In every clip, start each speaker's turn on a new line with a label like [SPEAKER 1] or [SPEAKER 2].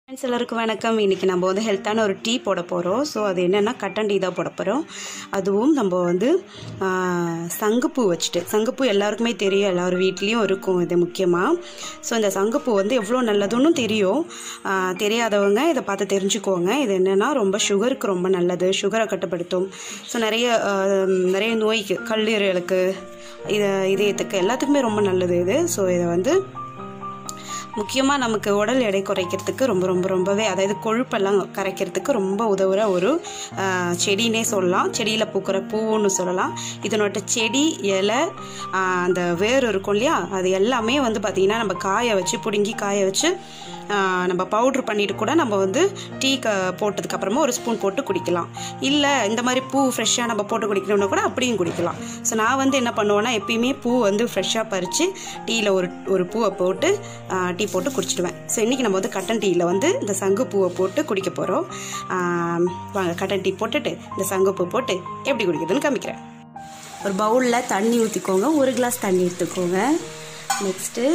[SPEAKER 1] friends எல்லாருக்கும் வணக்கம் இன்றைக்கி நம்ம வந்து ஹெல்த்தான ஒரு டீ போட போகிறோம் ஸோ அது என்னென்னா கட்டன் டீ தான் போட போகிறோம் அதுவும் நம்ம வந்து ஆ, சங்குப்பூ வச்சுட்டு சங்குப்பூ எல்லாருக்குமே தெரியும் எல்லார் வீட்லேயும் இருக்கும் இது முக்கியமாக ஸோ இந்த சங்குப்பூ வந்து எவ்வளோ நல்லதுன்னு தெரியும் ஆ, தெரியாதவங்க இதை பார்த்து தெரிஞ்சுக்கோங்க இது என்னென்னா ரொம்ப சுகருக்கு ரொம்ப நல்லது சுகரை கட்டுப்படுத்தும் ஸோ நிறைய ஆ, நிறைய நோய்க்கு கல்லீரலுக்கு இது இதயத்துக்கு எல்லாத்துக்குமே ரொம்ப நல்லது இது ஸோ இதை வந்து முக்கியமாக நமக்கு உடல் எடை குறைக்கிறதுக்கு ரொம்ப ரொம்ப ரொம்பவே அதாவது கொழுப்பெல்லாம் கரைக்கிறதுக்கு ரொம்ப உதவுற ஒரு ஆஹ், செடினே சொல்லலாம் செடியில் பூக்கிற பூவுன்னு சொல்லலாம் இதனோட செடி இலை ஆஹ், அந்த வேர் இருக்கும் இல்லையா அது எல்லாமே வந்து பார்த்திங்கன்னா நம்ம காய வச்சு பிடுங்கி காய வச்சு ஆஹ், நம்ம பவுட்ரு பண்ணிட்டு கூட நம்ம வந்து டீ க போட்டதுக்கு அப்புறமா ஒரு ஸ்பூன் போட்டு குடிக்கலாம் இல்லை இந்த மாதிரி பூ ஃப்ரெஷ்ஷாக நம்ம போட்டு குடிக்கணும்னா கூட அப்படியும் குடிக்கலாம் ஸோ நான் வந்து என்ன பண்ணுவேன்னா எப்பயுமே பூ வந்து ஃப்ரெஷ்ஷாக பறித்து டீயில் ஒரு ஒரு பூவை போட்டு ஆஹ், டீ போட்டு குடிச்சிடுவேன் ஸோ இன்றைக்கி நம்ம வந்து கட்டன் டீயில் வந்து இந்த சங்கு பூவை போட்டு குடிக்க போகிறோம் வாங்க கட்டன் டீ போட்டுட்டு இந்த சங்கு பூ போட்டு எப்படி குடிக்கிறதுன்னு காமிக்கிறேன் ஒரு பவுலில் தண்ணி ஊற்றிக்கோங்க ஒரு கிளாஸ் தண்ணி எடுத்துக்கோங்க நெக்ஸ்ட்டு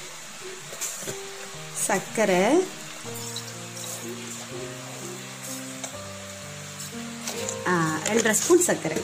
[SPEAKER 1] சர்க்கரை ஆ, ரெண்டரை ஸ்பூன் சர்க்கரை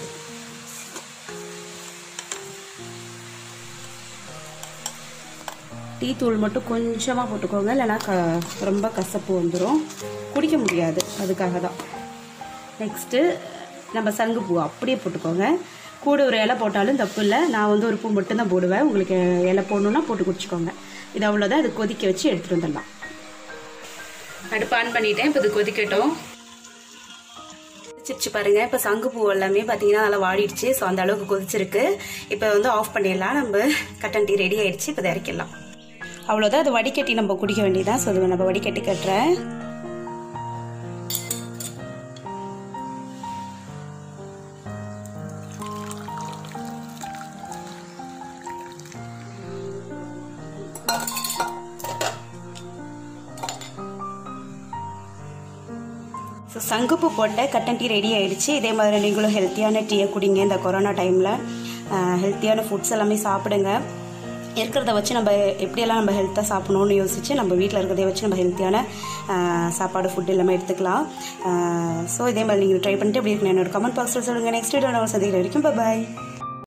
[SPEAKER 1] டீ தூள் மட்டும் கொஞ்சமாக போட்டுக்கோங்க இல்லைன்னா க ரொம்ப கசப்பு வந்துடும் குடிக்க முடியாது அதுக்காக தான் நெக்ஸ்ட்டு நம்ம சங்குப்பூ அப்படியே போட்டுக்கோங்க கூட ஒரு இலை போட்டாலும் தப்பு இல்லை நான் வந்து ஒரு பூ மட்டும்தான் போடுவேன் உங்களுக்கு இலை போடணுன்னா போட்டு குடிச்சிக்கோங்க இது அவ்வளோதான் இது கொதிக்க வச்சு எடுத்துகிட்டு வந்துடலாம் அடுப்பு ஆன் பண்ணிட்டேன் இப்போ இது கொதிக்கட்டும் கொதிச்சிருச்சு பாருங்க இப்போ சங்குப்பூ எல்லாமே பார்த்தீங்கன்னா நல்லா வாடிடுச்சு ஸோ அந்த அளவுக்கு கொதிச்சிருக்கு இப்போ வந்து ஆஃப் பண்ணிடலாம் நம்ம கட்டன் டீ ரெடி ஆயிடுச்சு இப்போ இதை இறக்கிடலாம் அவ்வளோதான் அது வடிகட்டி நம்ம குடிக்க வேண்டியதான் ஸோ அது நம்ம வடிகட்டி கட்டுறேன் ஸோ சங்குப்பூ போட்ட கட்டன் டீ ரெடி ஆயிடுச்சு இதே மாதிரி நீங்களும் ஹெல்த்தியான டீயை குடிங்க இந்த கொரோனா டைமில் ஹெல்த்தியான ஃபுட்ஸ் எல்லாமே சாப்பிடுங்க இருக்கிறத வச்சு நம்ம எப்படியெல்லாம் நம்ம ஹெல்த்தாக சாப்பிடணும்னு யோசிச்சு நம்ம வீட்டில் இருக்கிறத வச்சு நம்ம ஹெல்த்தியான சாப்பாடு ஃபுட் எல்லாமே எடுத்துக்கலாம் ஸோ இதே மாதிரி நீங்கள் ட்ரை பண்ணிட்டு எப்படி இருக்குன்னு என்னோட கமெண்ட் பாக்ஸில் சொல்லுங்கள் நெக்ஸ்ட் வீடியோ நான் சந்திக்கிற வரைக்கும் பாய்